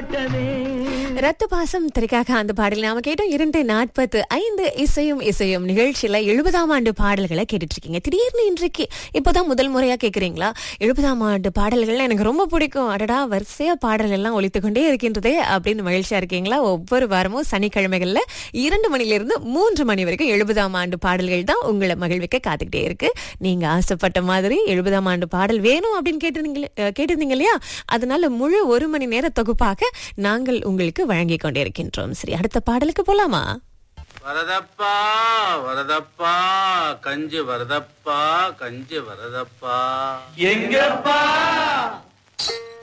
கேட்டதே ரத்த பாசம் திரைக்காக அந்த பாடல் நாம கேட்டோம் இரண்டு நாற்பத்து ஐந்து இசையும் இசையும் நிகழ்ச்சியில எழுபதாம் ஆண்டு பாடல்களை கேட்டுட்டு இருக்கீங்க திடீர்னு இன்றைக்கு இப்போதான் முதல் முறையா கேக்குறீங்களா எழுபதாம் ஆண்டு பாடல்கள் எனக்கு ரொம்ப பிடிக்கும் அடடா வரிசையா பாடல் எல்லாம் ஒலித்து கொண்டே இருக்கின்றதே அப்படின்னு மகிழ்ச்சியா இருக்கீங்களா ஒவ்வொரு வாரமும் சனிக்கிழமைகள்ல இரண்டு மணிலிருந்து மூன்று மணி வரைக்கும் எழுபதாம் ஆண்டு பாடல்கள் தான் உங்களை மகிழ்விக்க காத்துக்கிட்டே இருக்கு நீங்க ஆசைப்பட்ட மாதிரி எழுபதாம் ஆண்டு பாடல் வேணும் அப்படின்னு கேட்டிருந்தீங்க அஹ், கேட்டிருந்தீங்க இல்லையா அதனால முழு ஒரு மணி நேர தொகுப்பாக நாங்கள் உங்களுக்கு வழங்கிக் கொண்டிருக்கின்றோம் சரி அடுத்த பாடலுக்கு போலாமா வரதப்பா வரதப்பா கஞ்சி வரதப்பா கஞ்சி வரதப்பா எங்கப்பா